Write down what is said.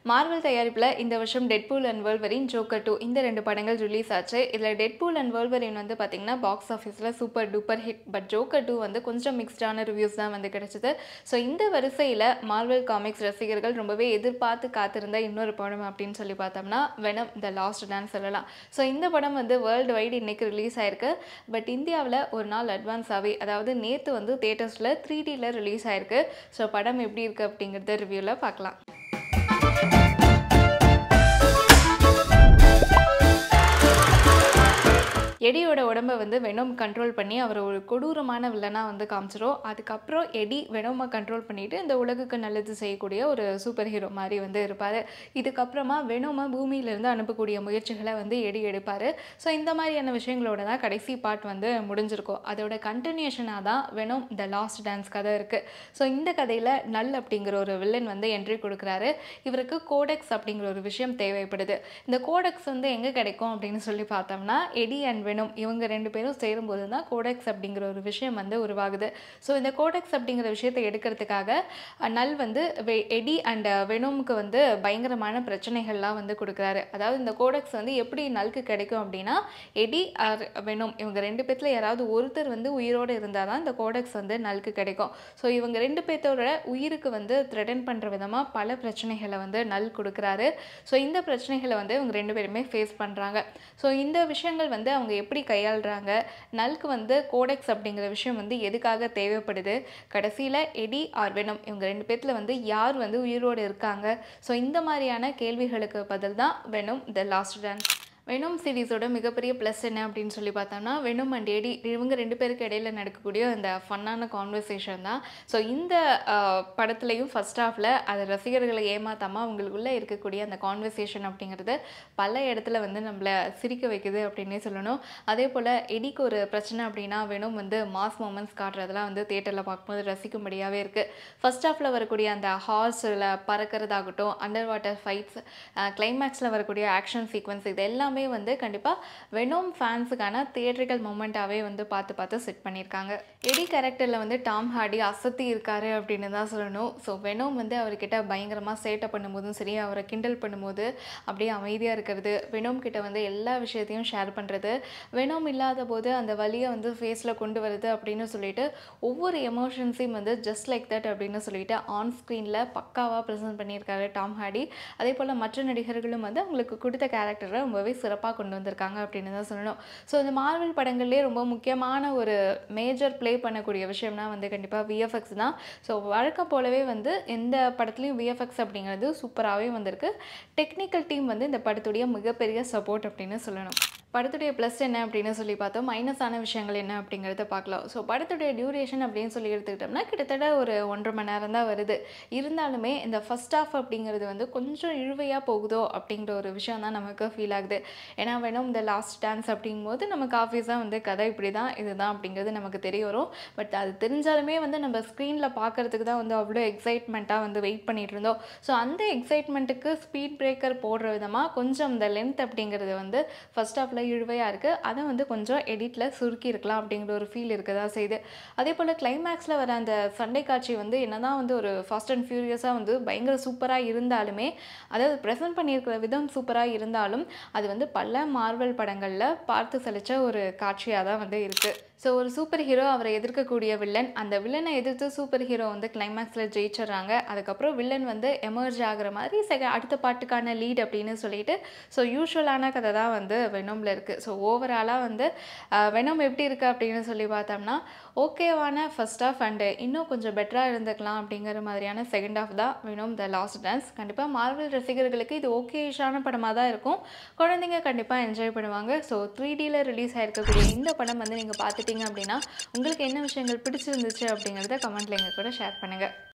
Marvel தயாரிப்பில் இந்த வருஷம் Deadpool and Wolverine Joker two இந்த ரெண்டு படங்கள் ரிலீஸ் ஆச்சு இதில் டெட்பூல் அண்ட் வேர்ல்வரின் வந்து பார்த்திங்கன்னா பாக்ஸ் ஆஃபீஸில் super duper hit but Joker two வந்து கொஞ்சம் மிக்ஸ்டான ரிவ்யூஸ் தான் வந்து கிடைச்சிது ஸோ இந்த வரிசையில் மார்வல் காமிக்ஸ் ரசிகர்கள் ரொம்பவே எதிர்பார்த்து காத்திருந்த இன்னொரு படம் அப்படின்னு சொல்லி பார்த்தோம்னா வெனம் த லாஸ்ட் டான்ஸ் சொல்லலாம் ஸோ இந்த படம் வந்து வேர்ல்டு வைடு இன்னைக்கு ரிலீஸ் ஆயிருக்கு பட் இந்தியாவில் ஒரு நாள் அட்வான்ஸாகவே அதாவது நேற்று வந்து தேட்டர்ஸில் த்ரீ டியில் ரிலீஸ் ஆயிருக்கு ஸோ படம் எப்படி இருக்குது அப்படிங்கிறத ரிவ்யூவில் பார்க்கலாம் எடியோட உடம்பை வந்து வெனோம் கண்ட்ரோல் பண்ணி அவர் ஒரு கொடூரமான வில்லனாக வந்து காமிச்சிரும் அதுக்கப்புறம் எடி வெனோமை கண்ட்ரோல் பண்ணிட்டு இந்த உலகுக்கு நல்லது செய்யக்கூடிய ஒரு சூப்பர் ஹீரோ மாதிரி வந்து இருப்பார் இதுக்கப்புறமா வெனோமை பூமியிலேருந்து அனுப்பக்கூடிய முயற்சிகளை வந்து எடி எடுப்பார் ஸோ இந்த மாதிரியான விஷயங்களோட தான் கடைசி பார்ட் வந்து முடிஞ்சிருக்கும் அதோட கண்டினியூஷனாக தான் வெனோம் த லாஸ்ட் டான்ஸ் கதை இருக்குது ஸோ இந்த கதையில் நல் அப்படிங்கிற ஒரு வில்லன் வந்து என்ட்ரி கொடுக்குறாரு இவருக்கு கோடெக்ஸ் அப்படிங்கிற ஒரு விஷயம் தேவைப்படுது இந்த கோடெக்ஸ் வந்து எங்கே கிடைக்கும் அப்படின்னு சொல்லி பார்த்தோம்னா எடி அண்ட் வெனும் இவங்க ரெண்டு பேரும் சேரும்போது தான் கோடெக்ஸ் அப்படிங்கிற ஒரு விஷயம் வந்து உருவாகுது ஸோ இந்த கோடெக்ஸ் அப்படிங்கிற விஷயத்தை எடுக்கிறதுக்காக அஹ், நல் வந்து வெ- எடி அண்ட் வெனோமுக்கு வந்து பயங்கரமான பிரச்சனைகள்லாம் வந்து கொடுக்குறாரு அதாவது இந்த கோடெக்ஸ் வந்து எப்படி நல்க்கு கிடைக்கும் அப்படின்னா எடி ஆர் வெனோம் இவங்க ரெண்டு பேர்த்தில் யாராவது ஒருத்தர் வந்து உயிரோடு இருந்தால் தான் இந்த கோடெக்ஸ் வந்து நல்க்கு கிடைக்கும் ஸோ இவங்க ரெண்டு பேர்த்தோட உயிருக்கு வந்து த்ரெட்டன் பண்ணுற விதமாக பல பிரச்சனைகளை வந்து நல் கொடுக்குறாரு ஸோ இந்த பிரச்சனைகளை வந்து இவங்க ரெண்டு பேருமே ஃபேஸ் பண்ணுறாங்க ஸோ இந்த விஷயங்கள் வந்து அவங்க எப்படி கையாளுறாங்க நல்க்கு வந்து கோடெக்ஸ் அப்படிங்கிற விஷயம் வந்து எதுக்காக தேவைப்படுது கடைசியில் எடி ஆர் வெனம் இவங்க ரெண்டு பேர்த்தில் வந்து யார் வந்து உயிரோடு இருக்காங்க ஸோ இந்த மாதிரியான கேள்விகளுக்கு பதில் தான் Venom the last dance Venom சீரிஸோட மிகப்பெரிய ப்ளஸ் என்ன அப்படின்னு சொல்லி பார்த்தோம்னா வெனம் அண்ட் எடி இவங்க ரெண்டு பேருக்கு இடையில நடக்கக்கூடிய அந்த ஃபன்னான கான்வர்சேஷன் தான் ஸோ இந்த ஆஹ், படத்துலையும் ஃபர்ஸ்ட் ஹாஃபில் அது ரசிகர்களை ஏமாத்தாமல் அவங்களுக்குள்ளே இருக்கக்கூடிய அந்த கான்வர்சேஷன் அப்படிங்கிறது பல இடத்துல வந்து நம்மளை சிரிக்க வைக்குது அப்படின்னே சொல்லணும் அதே போல் எடிக்கு ஒரு பிரச்சனை அப்படின்னா வெனும் வந்து மாஸ் மூமெண்ட்ஸ் காட்டுறதெல்லாம் வந்து தேட்டரில் பார்க்கும்போது ரசிக்கும்படியாகவே இருக்குது ஃபர்ஸ்ட் ஹாஃபில் வரக்கூடிய அந்த ஹார்ஸில் பறக்கிறதாகட்டும் அண்டர் வாட்டர் ஃபைட்ஸ் கிளைமேக்ஸில் வரக்கூடிய ஆக்ஷன் சீக்வன்ஸ் இது எல்லாமே வந்து கண்டிப்பாக வெனோம் ஃபேன்ஸுக்கான தியேட்ரிக்கல் மூமெண்ட்டாகவே வந்து பார்த்து பார்த்து செட் பண்ணியிருக்காங்க எடி கேரக்டரில் வந்து டாம் ஹார்டி அசத்தி இருக்காரு அப்படின்னு தான் சொல்லணும் ஸோ வெனோம் வந்து அவர்கிட்ட பயங்கரமாக சேட்டை பண்ணும்போதும் சரி அவரை கிண்டல் பண்ணும்போது அப்படியே அமைதியாக இருக்கிறது வெனோம் கிட்ட வந்து எல்லா விஷயத்தையும் ஷேர் பண்ணுறது வெனோம் இல்லாத போது அந்த வலியை வந்து ஃபேஸில் கொண்டு வருது அப்படின்னு சொல்லிட்டு ஒவ்வொரு எமோஷன்ஸையும் வந்து ஜஸ்ட் லைக் தட் அப்படின்னு சொல்லிட்டு ஆன் ஸ்க்ரீனில் பக்காவாக ப்ரெசென்ட் பண்ணியிருக்காரு டாம் ஹார்டி அதே போல் மற்ற நடிகர்களும் வந்து அவங்களுக்கு கொடுத்த கேரக்டரை ரொம்பவே சிறப்பாக கொண்டு வந்திருக்காங்க அப்படின்னு தான் சொல்லணும் ஸோ இந்த மார்வல் படங்கள்லேயே ரொம்ப முக்கியமான ஒரு மேஜர் ப்ளே பண்ணக்கூடிய விஷயம்னா வந்து கண்டிப்பாக விஎஃப்எக்ஸ் தான் ஸோ வழக்கம் போலவே வந்து எந்த படத்துலையும் விஎஃப்எக்ஸ் அப்படிங்கிறது சூப்பராகவே வந்திருக்கு டெக்னிக்கல் டீம் வந்து இந்த படத்துடைய மிகப்பெரிய சப்போர்ட் அப்படின்னு சொல்லணும் படத்துடைய ப்ளஸ் என்ன அப்படின்னு சொல்லி பார்த்தோம் மைனஸான விஷயங்கள் என்ன அப்படிங்கிறத பார்க்கலாம் ஸோ படத்துடைய டியூரேஷன் அப்படின்னு சொல்லி எடுத்துக்கிட்டோம்னா கிட்டத்தட்ட ஒரு ஒன்றரை மணி நேரம் தான் வருது இருந்தாலுமே இந்த ஃபர்ஸ்ட் ஹாஃப் அப்படிங்கிறது வந்து கொஞ்சம் இழுவையாக போகுதோ அப்படிங்கிற ஒரு விஷயம் தான் நமக்கு ஃபீல் ஆகுது ஏன்னா வேணும் இந்த லாஸ்ட் டான்ஸ் அப்படிங்கும்போது நமக்கு ஆஃபீஸாக வந்து கதை இப்படி தான் இதுதான் அப்படிங்கிறது நமக்கு தெரிய வரும் பட் அது தெரிஞ்சாலுமே வந்து நம்ம ஸ்க்ரீனில் பார்க்கறதுக்கு தான் வந்து அவ்வளோ எக்ஸைட்மெண்ட்டாக வந்து வெயிட் பண்ணிட்டு இருந்தோம் ஸோ அந்த எக்ஸைட்மெண்ட்டுக்கு ஸ்பீட் பிரேக்கர் போடுற விதமாக கொஞ்சம் இந்த லென்த் அப்படிங்கிறது வந்து ஃபர்ஸ்ட் ஹாஃபில் இழுவையாக இருக்குது அதை வந்து கொஞ்சம் எடிட்டில் சுருக்கி இருக்கலாம் அப்படிங்கிற ஒரு ஃபீல் இருக்க தான் செய்யுது அதே போல் கிளைமேக்ஸில் வர அந்த சண்டை காட்சி வந்து என்னதான் வந்து ஒரு ஃபாஸ்ட் அண்ட் ஃபியூரியஸாக வந்து பயங்கர சூப்பராக இருந்தாலுமே அதாவது ப்ரெசென்ட் பண்ணியிருக்கிற விதம் சூப்பராக இருந்தாலும் அது வந்து பல மார்வல் படங்களில் பார்த்து சலிச்ச ஒரு காட்சியாக தான் வந்து இருக்குது ஸோ ஒரு சூப்பர் ஹீரோ அவரை எதிர்க்கக்கூடிய வில்லன் அந்த வில்லனை எதிர்த்து சூப்பர் ஹீரோ வந்து கிளைமேக்ஸில் ஜெயிச்சிடுறாங்க அதுக்கப்புறம் வில்லன் வந்து எமர்ஜ் ஆகுற மாதிரி செக அடுத்த பாட்டுக்கான லீட் அப்படின்னு சொல்லிட்டு ஸோ யூஸ்வலான கதை தான் வந்து வெனோமில் இருக்குது ஸோ ஓவராலாக வந்து வெனோம் எப்படி இருக்குது அப்படின்னு சொல்லி பார்த்தோம்னா ஓகேவான ஃபர்ஸ்ட் ஆஃப் அண்டு இன்னும் கொஞ்சம் பெட்டராக இருந்துக்கலாம் அப்படிங்கிற மாதிரியான செகண்ட் ஆஃப் தான் வெனோம் த லாஸ்ட் டான்ஸ் கண்டிப்பாக மார்வல் ரசிகர்களுக்கு இது ஓகேஷான படமாக தான் இருக்கும் குழந்தைங்க கண்டிப்பாக என்ஜாய் பண்ணுவாங்க ஸோ த்ரீ டியில் ரிலீஸ் ஆயிருக்கக்கூடிய இந்த படம் வந்து நீங்கள் பார்த்துட்டீங்க அப்படின்னா உங்களுக்கு என்ன விஷயங்கள் பிடிச்சிருந்துச்சு அப்படிங்கிறத கமெண்ட்டில் எங்கள் கூட ஷேர் பண்ணுங்கள்